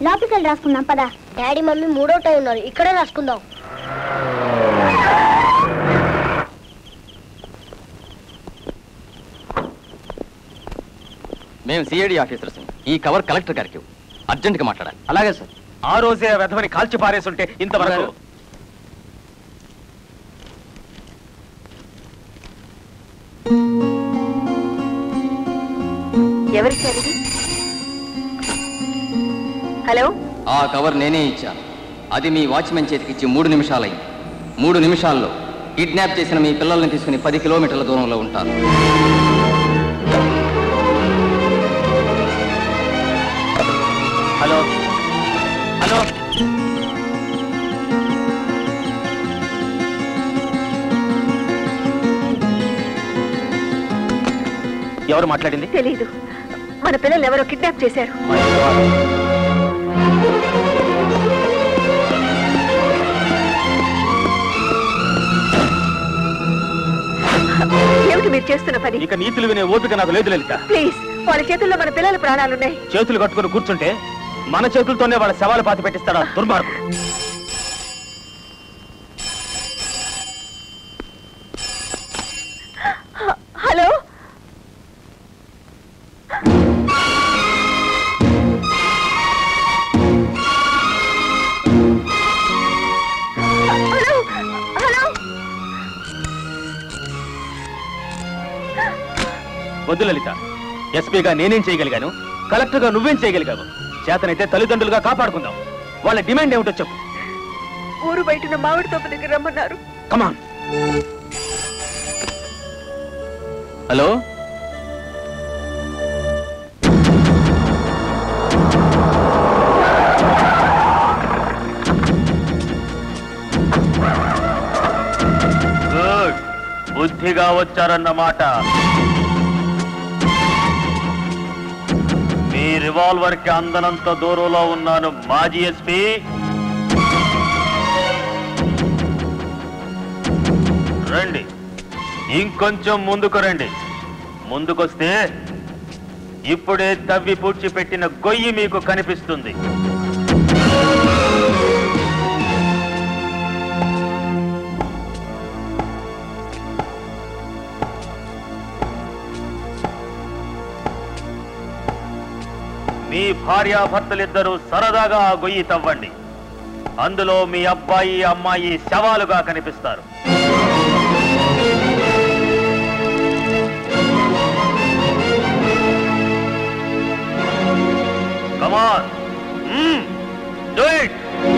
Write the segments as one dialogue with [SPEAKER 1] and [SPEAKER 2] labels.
[SPEAKER 1] లోపలికి వెళ్ళి రాసుకుందాం పదా డాడీ మమ్మీ మూడో టైం ఉన్నారు ఇక్కడే రాసుకుందాం
[SPEAKER 2] మేము సిఐడి ఆఫీసర్స్ ఈ కవర్ కలెక్టర్ గారికి అర్జెంట్గా మాట్లాడాలి
[SPEAKER 3] అలాగే సార్ ఆ రోజే ఆ వెధవని కాల్చి పారేసుంటే ఇంతవరకు
[SPEAKER 4] ఎవరిచ్చారు ఇది? హలో
[SPEAKER 2] ఆ కవర్ నేనే ఇచ్చాను అది మీ వాచ్మెన్ చేతికిచ్చి మూడు నిమిషాలైంది మూడు నిమిషాల్లో కిడ్నాప్ చేసిన మీ పిల్లల్ని తీసుకుని పది కిలోమీటర్ల దూరంలో ఉంటారు
[SPEAKER 3] హలో హలో ఎవరు మాట్లాడింది
[SPEAKER 4] తెలీదు మన పిల్లలు ఎవరో కిడ్నాప్ చేశారు ఏమిటి మీరు చేస్తున్న పని
[SPEAKER 3] ఇక నీతులు వినే ఓపిక నాకు లేదు లలిత
[SPEAKER 4] ప్లీజ్ వాళ్ళ చేతుల్లో మన పిల్లల ప్రాణాలున్నాయి
[SPEAKER 3] చేతులు కట్టుకుని కూర్చుంటే మన చేతులతోనే వాళ్ళ శవాలు పాతి పెట్టిస్తాడా దుర్మార్గుడు
[SPEAKER 4] హలో హలో హలో
[SPEAKER 3] వద్దు లలిత ఎస్పీగా నేనేం చేయగలిగాను కలెక్టర్గా నువ్వేం చేయగలిగావు చేతనైతే తల్లిదండ్రులుగా కాపాడుకుందాం వాళ్ళ డిమాండ్ ఏమిటో చెప్పు
[SPEAKER 4] ఊరు బయటన మామిడి తోపు దగ్గర రమ్మన్నారు
[SPEAKER 3] కమాన్
[SPEAKER 2] హలో
[SPEAKER 3] గుడ్ బుద్ధిగా వచ్చారన్నమాట మీ రివాల్వర్ కి అందనంత దూరంలో ఉన్నాను మాజీ ఎస్పీ రండి ఇంకొంచెం ముందుకు రండి ముందుకొస్తే ఇప్పుడే తవ్వి పూడ్చిపెట్టిన గొయ్యి మీకు కనిపిస్తుంది మీ భార్యాభర్తలిద్దరూ సరదాగా ఆ గొయ్యి తవ్వండి అందులో మీ అబ్బాయి అమ్మాయి శవాలుగా కనిపిస్తారు కమాన్ డూ ఇట్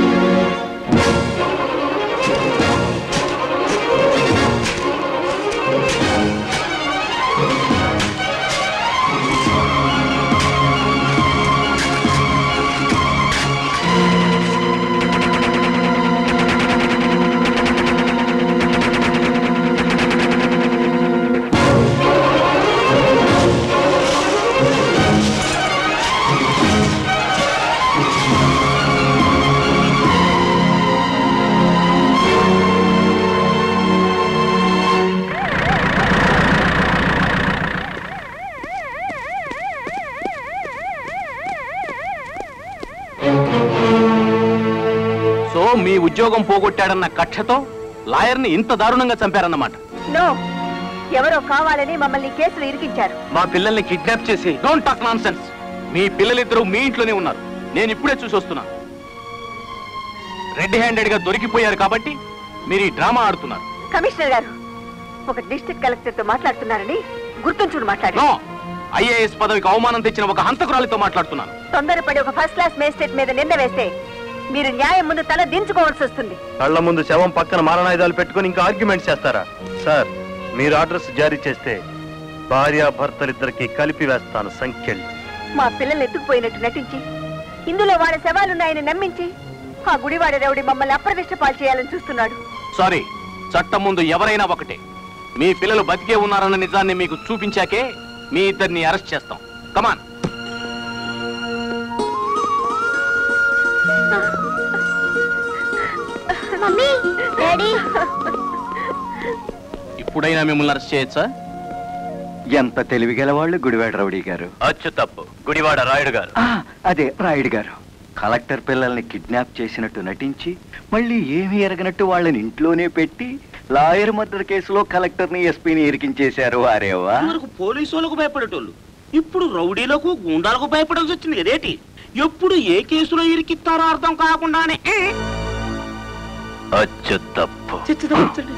[SPEAKER 5] సో మీ ఉద్యోగం పోగొట్టాడన్న కక్షతో లాయర్ని ఇంత దారుణంగా చంపారన్నమాట
[SPEAKER 4] నో ఎవరో కావాలని మమ్మల్ని కేసులు ఇరికించారు
[SPEAKER 5] మా పిల్లల్ని కిడ్నాప్ చేసి డోంట్ టాక్ నాన్ సెన్స్ మీ పిల్లలిద్దరూ మీ ఇంట్లోనే ఉన్నారు నేను ఇప్పుడే చూసి వస్తున్నాను రెడ్ హ్యాండెడ్ గా దొరికిపోయారు కాబట్టి మీరు ఈ డ్రామా ఆడుతున్నారు
[SPEAKER 4] కమిషనర్ గారు ఒక డిస్ట్రిక్ట్ కలెక్టర్ తో మాట్లాడుతున్నారని గుర్తుంచుకుని మాట్లాడు
[SPEAKER 5] నో ఐఏఎస్ పదవికి అవమానం తెచ్చిన ఒక హంతకురాలితో మాట్లాడుతున్నాను
[SPEAKER 4] తొందరపడి ఒక ఫస్ట్ క్లాస్ మేజిస్ట్రేట్ మీద నింద వేస్తే మీరు న్యాయం ముందు తల దించుకోవాల్సి వస్తుంది
[SPEAKER 6] కళ్ళ ముందు శవం పక్కన మారణాయుధాలు పెట్టుకుని ఇంకా ఆర్గ్యుమెంట్ చేస్తారా సార్ మీరు ఆర్డర్స్ జారీ చేస్తే భార్యాభర్తలిద్దరికి కలిపి వేస్తాను సంఖ్యలు
[SPEAKER 4] మా పిల్లల్ని ఎత్తుకుపోయినట్టు నటించి ఇందులో వాళ్ళ శవాలున్నాయని నమ్మించి ఆ గుడివాడ రౌడి మమ్మల్ని అప్రదిష్ట పాలు చేయాలని చూస్తున్నాడు
[SPEAKER 5] సారీ చట్టం ముందు ఎవరైనా ఒకటే మీ పిల్లలు బతికే ఉన్నారన్న నిజాన్ని మీకు చూపించాకే మీ ఇద్దరిని అరెస్ట్ చేస్తాం కమాన్
[SPEAKER 1] మమ్మీ డాడీ
[SPEAKER 5] ఇప్పుడైనా మిమ్మల్ని అరెస్ట్ చేయొచ్చా
[SPEAKER 7] ఎంత తెలివిగల వాళ్ళు గుడివాడ రౌడీ గారు
[SPEAKER 3] అచ్చు తప్పు గుడివాడ రాయుడు గారు
[SPEAKER 7] ఆ, అదే రాయుడు గారు కలెక్టర్ పిల్లల్ని కిడ్నాప్ చేసినట్టు నటించి మళ్ళీ ఏమీ ఎరగనట్టు వాళ్ళని ఇంట్లోనే పెట్టి లాయర్ మర్డర్ కేసులో కలెక్టర్ని ఎస్పీని ఇరికించేశారు వారేవా
[SPEAKER 8] వరకు పోలీసు వాళ్ళకు భయపడేటోళ్ళు ఇప్పుడు రౌడీలకు గుండాలకు భయపడాల్సి వచ్చింది కదేటి ఎప్పుడు ఏ కేసులో ఇరికిస్తారో అర్థం కాకుండానే ఏ,
[SPEAKER 7] అచ్చు తప్పు
[SPEAKER 8] చిచ్చదా వచ్చండి.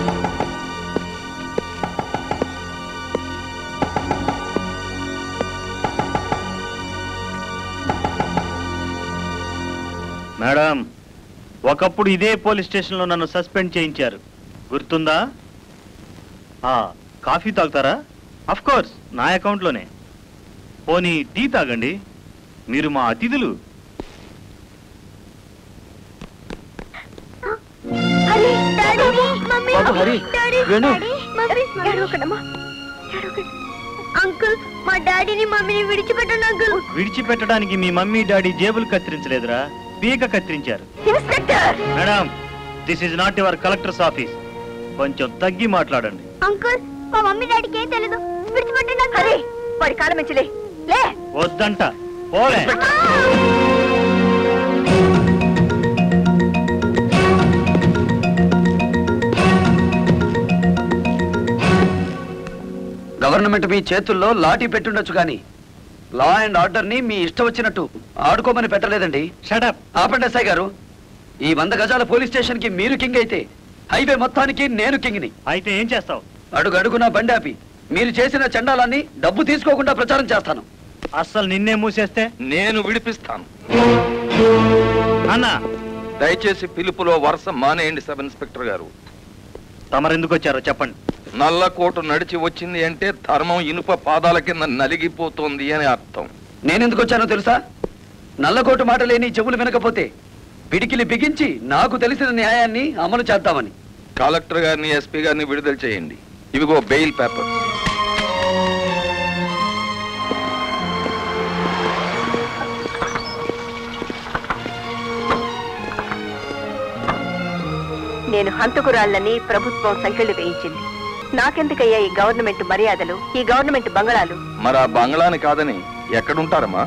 [SPEAKER 6] మేడం ఒకప్పుడు ఇదే పోలీస్ స్టేషన్లో నన్ను సస్పెండ్ చేయించారు గుర్తుందా ఆ, కాఫీ తాగుతారా అఫ్ కోర్స్ నా అకౌంట్లోనే పోనీ టీ తాగండి మీరు మా అతిథులు
[SPEAKER 1] Hari, daddy, mummy,
[SPEAKER 3] Babu, Hari,
[SPEAKER 1] daddy,
[SPEAKER 3] Venu.
[SPEAKER 1] Daddy, mummy, ఏడవకండమ్మా, ఏడవకండి. అంకుల్ మా డాడీని మమ్మీని విడిచిపెట్టండి అంకుల్
[SPEAKER 6] విడిచిపెట్టడానికి మీ మమ్మీ డాడీ జేబులు కత్తిరించలేదురా పీక కత్తిరించారు
[SPEAKER 1] inspector
[SPEAKER 6] madam this is not your collector's office కొంచెం తగ్గి మాట్లాడండి
[SPEAKER 1] అంకుల్ మా మమ్మీ డాడీకి ఏం తెలీదు విడిచిపెట్టండి అంకుల్
[SPEAKER 4] హరి వాడి కాలం మించలే లే
[SPEAKER 6] వద్దంట పోలే
[SPEAKER 9] గవర్నమెంట్ మీ చేతుల్లో లాఠీ పెట్టుండొచ్చు కానీ లా అండ్ ఆర్డర్ ని మీ ఇష్టం వచ్చినట్టు ఆడుకోమని పెట్టలేదండి
[SPEAKER 6] షటప్
[SPEAKER 9] ఆపండి ఎస్ఐ గారు ఈ వంద గజాల పోలీస్ స్టేషన్ కి మీరు కింగ్ అయితే హైవే మొత్తానికి నేను కింగ్ని
[SPEAKER 6] అయితే ఏం చేస్తావు
[SPEAKER 9] అడుగు అడుగున బండి ఆపి మీరు చేసిన చండాలాన్ని డబ్బు తీసుకోకుండా ప్రచారం చేస్తాను
[SPEAKER 6] అస్సలు నిన్నే మూసేస్తే
[SPEAKER 10] నేను విడిపిస్తాను
[SPEAKER 6] అన్నా
[SPEAKER 10] దయచేసి పిలుపులో వరుస మానేయండి సబ్ ఇన్స్పెక్టర్ గారు
[SPEAKER 6] తమరెందుకు వచ్చారో చెప్పండి
[SPEAKER 10] నల్ల కోటు నడిచి వచ్చింది అంటే ధర్మం ఇనుప పాదాల కింద నలిగిపోతుంది అని అర్థం
[SPEAKER 9] నేనెందుకు వచ్చానో తెలుసా నల్లకోటు మాట లేని చెవులు వినకపోతే పిడికిలి బిగించి నాకు తెలిసిన న్యాయాన్ని అమలు చేద్దామని
[SPEAKER 10] కలెక్టర్ గారిని ఎస్పీ గారిని విడుదల చేయండి ఇవిగో బెయిల్ పేపర్
[SPEAKER 4] నేను హంతకురాళ్ళని ప్రభుత్వం సంఖ్యలు వేయించింది నాకెందుకయ్యా ఈ గవర్నమెంట్ మర్యాదలు ఈ గవర్నమెంట్ బంగళాలు
[SPEAKER 10] మరి ఆ బంగ్లాని కాదని ఎక్కడుంటారమ్మా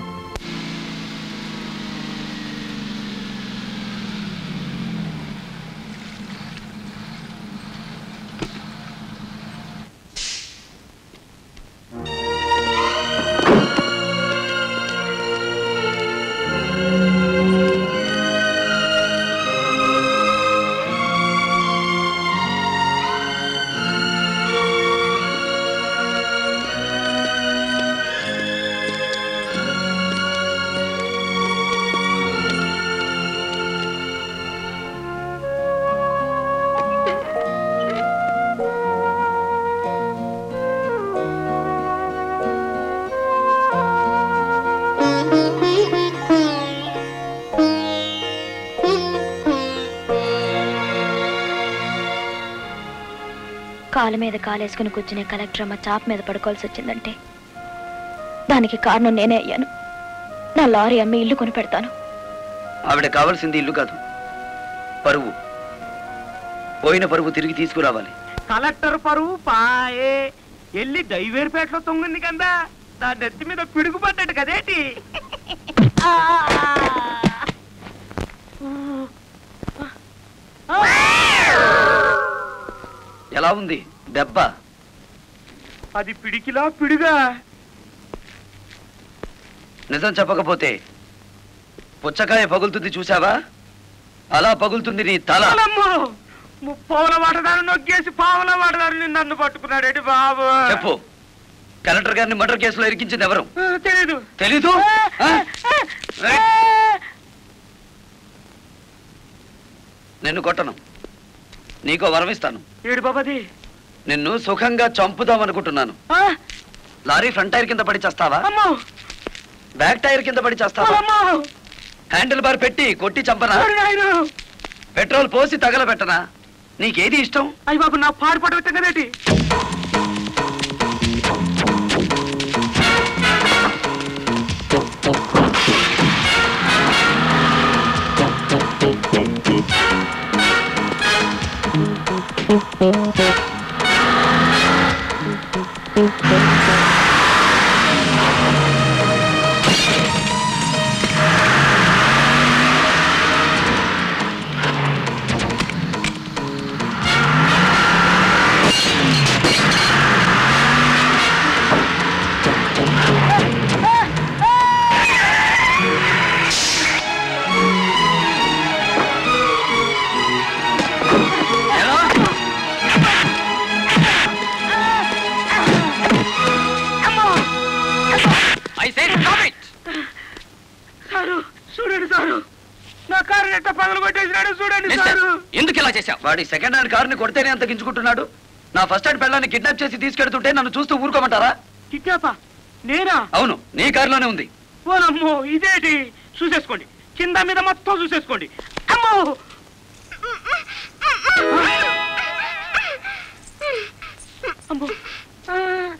[SPEAKER 11] కాలు మీద కాలేసుకుని కూర్చునే కలెక్టర్ అమ్మ చాప్ మీద పడుకోవాల్సి వచ్చిందంటే దానికి కారణం నేనే అయ్యాను నా లారీ అమ్మి ఇల్లు కొని పెడతాను
[SPEAKER 9] ఆవిడ కావాల్సింది ఇల్లు కాదు పరువు పోయిన పరువు తిరిగి తీసుకురావాలి
[SPEAKER 8] కలెక్టర్ పరువు పాయే ఎల్లి దైవేరుపేటలో తొంగింది కదా దాని నెత్తి మీద పిడుగు పడ్డట్టు కదేటి
[SPEAKER 9] ఎలా ఉంది దెబ్బ
[SPEAKER 8] అది పిడికిలా పిడుగా
[SPEAKER 9] నిజం చెప్పకపోతే పుచ్చకాయ పగులుతుంది చూసావా అలా పగులుతుంది నీ తల
[SPEAKER 8] అలమ్మో! ముప్పావుల వాటదారు నొక్కేసి పావుల వాటదారు నన్ను పట్టుకున్నాడేటి బాబు
[SPEAKER 9] చెప్పు కలెక్టర్ గారిని మర్డర్ కేసులో ఇరికించింది ఎవరు
[SPEAKER 8] ఆ, తెలీదు
[SPEAKER 9] తెలీదు ఆ? నిన్ను కొట్టను నీకో వరమిస్తాను
[SPEAKER 8] ఏడు బాబాది
[SPEAKER 9] నిన్ను సుఖంగా చంపుదాం అనుకుంటున్నాను
[SPEAKER 8] ఆ,
[SPEAKER 9] లారీ ఫ్రంట్ టైర్ కింద పడి చేస్తావా
[SPEAKER 8] అమ్మో
[SPEAKER 9] బ్యాక్ టైర్ కింద పడి చేస్తావా
[SPEAKER 8] అమ్మో
[SPEAKER 9] హ్యాండిల్ బార్ పెట్టి కొట్టి చంపనా
[SPEAKER 8] ఓరి నాయను.
[SPEAKER 9] పెట్రోల్ పోసి తగలబెట్టనా నీకేది ఇష్టం
[SPEAKER 8] అయ్య బాబు నా పాడు పడ పెట్టాం కదేటి చూడండి సారు నా కారు ఎట్ట పగలు కొట్టేసినాడు చూడండి
[SPEAKER 9] మిస్టర్,
[SPEAKER 8] సారు
[SPEAKER 9] ఎందుకు ఇలా చేశావు వాడి సెకండ్ హ్యాండ్ కారుని కొడితేనే అంత గించుకుంటున్నాడు నా ఫస్ట్ హ్యాండ్ పెళ్ళాన్ని కిడ్నాప్ చేసి తీసుకెడుతుంటే నన్ను చూస్తూ ఊరుకోమంటారా
[SPEAKER 8] కిడ్నాపా నేనా
[SPEAKER 9] అవును నీ కారులోనే ఉంది
[SPEAKER 8] ఓనమ్మో ఇదేటి చూసేసుకోండి కింద మీద మొత్తం చూసేసుకోండి అమ్మో అమ్మో ఆ.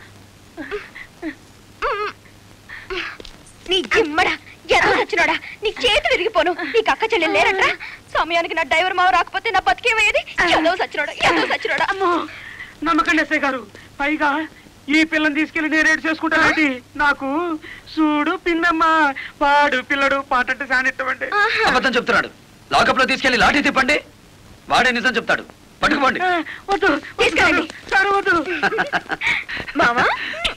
[SPEAKER 11] నీ జిమ్మడా ఎంత వచ్చినాడా నీ చేతి విరిగిపోను నీకు అక్క చెల్లెలు లేరట్రా సమయానికి నా డ్రైవర్ మావ రాకపోతే నా బతికేమయ్యేది చదవ సచ్చినోడా ఎంతో సచ్చినోడా
[SPEAKER 8] అమ్మో నమ్మకండి ఎస్ఐ గారు పైగా ఈ పిల్లని తీసుకెళ్లి నేను రేటు చేసుకుంటానండి నాకు చూడు పిన్నమ్మ వాడు పిల్లడు పాటంటే సానిట్టమండి
[SPEAKER 9] అబద్ధం చెప్తున్నాడు లాకప్ లో తీసుకెళ్లి లాఠీ తిప్పండి వాడే నిజం చెప్తాడు పట్టుకుపోండి
[SPEAKER 8] వద్దు
[SPEAKER 11] తీసుకెళ్ళండి.
[SPEAKER 8] సార్ వద్దు
[SPEAKER 11] మావా